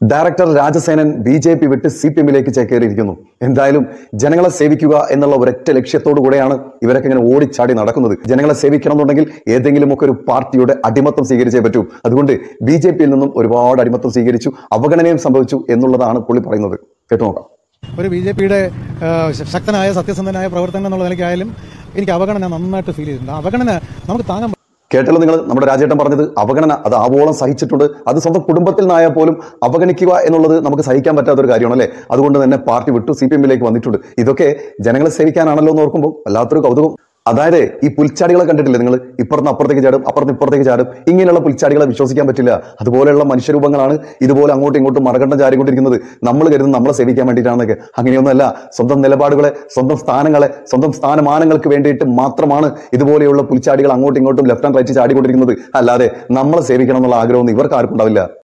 director Rajasenan B J P വിട്ട് C P എമ്മിലേക്ക് ചേക്കേറിയിരിക്കുന്നു എന്തായാലും ജനങ്ങളെ സേവിക്കുക എന്നുള്ള ഒരൊറ്റ ലക്ഷ്യത്തോടു കൂടെയാണ് ഇവരൊക്കെ ഇങ്ങനെ ഓടിച്ചാടി നടക്കുന്നത് ജനങ്ങളെ സേവിക്കണം എന്നുണ്ടെങ്കിൽ ഏതെങ്കിലുമൊക്കെ ഒരു പാർട്ടിയുടെ അടിമത്തം സ്വീകരിച്ചേ പറ്റൂ അതുകൊണ്ട് ബി ജെ പിയിൽ നിന്നും ഒരുപാട് അടിമത്തം സ്വീകരിച്ചു അവഗണനയും സംഭവിച്ചു എന്നുള്ളതാണ് പുള്ളി പറയുന്നത് കേട്ടു നോക്കാം ഒരു ബി ജെ പിയുടെ ശക്തനായ സത്യസന്ധനായ പ്രവർത്തനം എന്നുള്ള നിലയ്ക്കായാലും എനിക്ക് അവഗണന നന്നായിട്ട് ഫീൽ ചെയ്തിട്ടുണ്ട് ആ അവഗണന നമുക്ക് താങ്ങാൻ കേട്ടല്ലോ നിങ്ങൾ നമ്മുടെ രാജേട്ടൻ പറഞ്ഞത് അവഗണന അത് ആവോളം സഹിച്ചിട്ടുണ്ട് അത് സ്വന്തം കുടുംബത്തിൽ നിന്നായാൽ പോലും അവഗണിക്കുക എന്നുള്ളത് നമുക്ക് സഹിക്കാൻ പറ്റാത്ത ഒരു കാര്യമാണ് അല്ലേ അതുകൊണ്ട് തന്നെ പാർട്ടി വിട്ടു സി പി എമ്മിലേക്ക് വന്നിട്ടുണ്ട് ഇതൊക്കെ ജനങ്ങളെ സേവിക്കാനാണല്ലോ എന്ന് ഓർക്കുമ്പോൾ വല്ലാത്തൊരു കൗതുകം അതായത് ഈ പുൽച്ചാടികളെ കണ്ടിട്ടില്ലേ നിങ്ങൾ ഇപ്പുറത്ത് അപ്പുറത്തേക്ക് ചാടും അപ്പുറത്ത് ഇപ്പുറത്തേക്ക് ചാടും ഇങ്ങനെയുള്ള പുൽച്ചാടികളെ വിശ്വസിക്കാൻ പറ്റില്ല അതുപോലെയുള്ള മനുഷ്യരൂപങ്ങളാണ് ഇതുപോലെ അങ്ങോട്ടും ഇങ്ങോട്ടും മറകണ്ടം ചാരിക്കൊണ്ടിരിക്കുന്നത് നമ്മൾ കരുതുന്നത് നമ്മളെ സേവിക്കാൻ വേണ്ടിയിട്ടാണെന്നൊക്കെ അങ്ങനെയൊന്നുമല്ല സ്വന്തം നിലപാടുകളെ സ്വന്തം സ്ഥാനങ്ങളെ സ്വന്തം സ്ഥാനമാനങ്ങൾക്ക് വേണ്ടിയിട്ട് മാത്രമാണ് ഇതുപോലെയുള്ള പുൽച്ചാടികൾ അങ്ങോട്ടും ഇങ്ങോട്ടും ലെഫ്റ്റ് ആൻഡ് റൈറ്റ് ചാടിക്കൊണ്ടിരിക്കുന്നത് അല്ലാതെ നമ്മളെ സേവിക്കണം എന്നുള്ള ആഗ്രഹമൊന്നും ഇവർക്ക് ആർക്കും ഉണ്ടാവില്ല